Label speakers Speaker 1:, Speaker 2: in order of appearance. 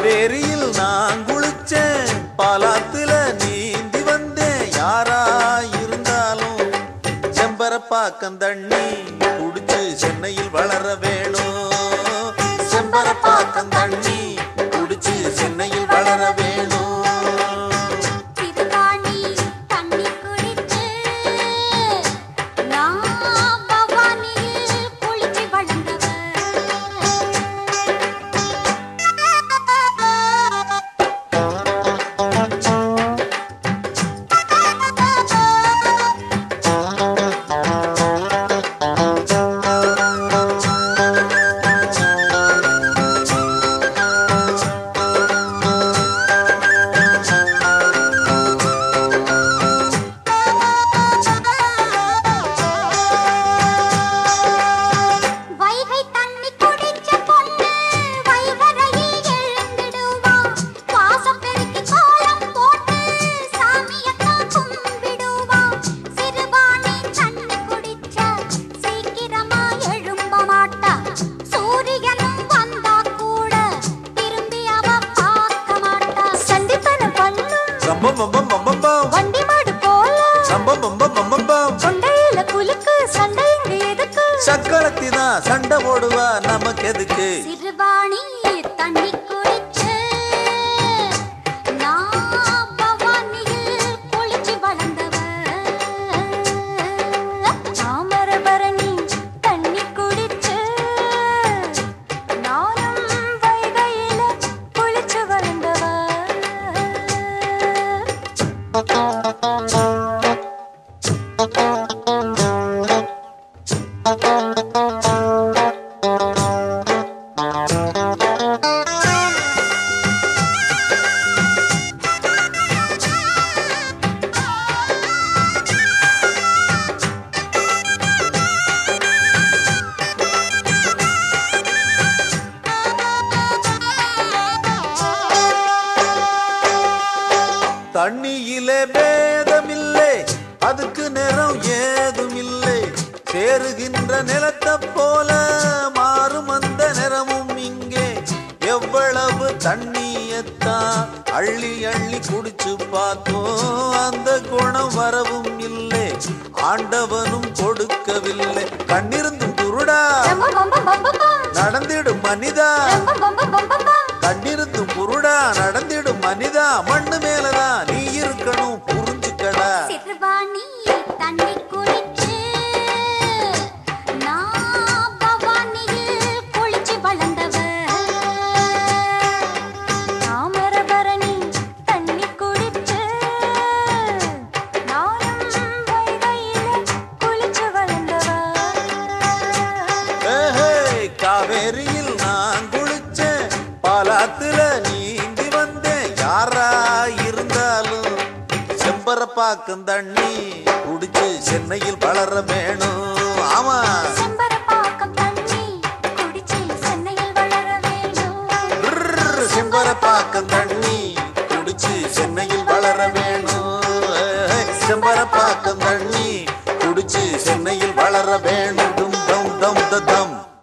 Speaker 1: காவேரியில் நான் குளிச்சேன் பாலாத்துல நீந்தி வந்தேன் யாரா இருந்தாலும் செம்பரப்பாக்கம் தண்ணி குடிச்சு சென்னையில் வளர வேணும் செம்பரப்பாக்கம் தண்ணி குடிச்சு சென்னையில் வளர வேணும்
Speaker 2: திருவாணி தண்ணி குடிச்சு நான் பவானியில் குளிச்சு வளர்ந்தவ வைகை தண்ணி குடிச்ச பொண்ணு வைகரையில் எழுந்திடுவா வாசம் பெருக்கி கோலம் போட்டு சாமியத்தான் கும்பிடுவா சிறுவாணி தண்ணி குடிச்ச சீக்கிரமா எழும்ப மாட்டா சூரியனும் வந்தா கூட திரும்பி அவ பார்க்க மாட்டா சண்டித்தன பண்ணும்
Speaker 1: சம்பம் பம்பம் பம்பம் பம்
Speaker 2: வண்டி மாடு போல
Speaker 1: சம்பம் பம்பம் பம்பம் பம்
Speaker 2: கொண்டையில குலுக்கு சண்டை இங்க எதுக்கு
Speaker 1: சக்களத்தி தான் சண்டை போடுவா நமக்கு எதுக்கு
Speaker 2: சிறுவாணி தண்ணி குடிச்சு நான் பவானியில் குளிச்சு வளர்ந்தவ தாமரபரணி தண்ணி குடிச்சு நானும் வைகையில குளிச்சு வளர்ந்தவ
Speaker 1: தண்ணியிலே பேதமில்லை அதுக்கு நிறம் ஏதுமில்லை சேருகின்ற நிலத்தை போல மாறும் அந்த நிறமும் இங்கே எவ்வளவு தண்ணியத்தான் அள்ளி அள்ளி குடிச்சு பார்த்தோம் அந்த குணம் வரவும் இல்லை ஆண்டவனும் கொடுக்கவில்லை கண்ணிருந்தும் குருடா
Speaker 2: ரொம்ப ரொம்ப ரொம்ப பம்.
Speaker 1: நடந்திடும் மனிதா
Speaker 2: ரொம்ப ரொம்ப ரொம்ப பம்.
Speaker 1: கண்ணிருந்தும் குருடா நடந்திடும் மனிதா மண்ணு மேலதான் நீ இருக்கணும் புரிஞ்சுக்கடா
Speaker 2: சிறுவாணி தண்ணி குடிச்சு நான் பவானியில் குளிச்சு வளர்ந்தவ தாமரபரணி தண்ணி குடிச்சு நானும் வைகையில குளிச்சு வளர்ந்தவ
Speaker 1: ஏஹே, காவேரியில் நான் குளிச்சேன் பாலாத்துல நீந்தி வந்தேன் யாரா இருந்தாலும் செம்பரப்பாக்கம் தண்ணி குடிச்சு சென்னையில் வளர வேணும் ஆமா
Speaker 2: செம்பரப்பாக்கம் தண்ணி குடிச்சு சென்னையில் வளர வேண்டும்
Speaker 1: பிர்ர், செம்பரப்பாக்கம் தண்ணி குடிச்சு சென்னையில் வளர வேணும் ஏஹே, செம்பரப்பாக்கம் தண்ணி குடிச்சு சென்னையில் வளர வேண்டும் டும் டம் டம் த தம்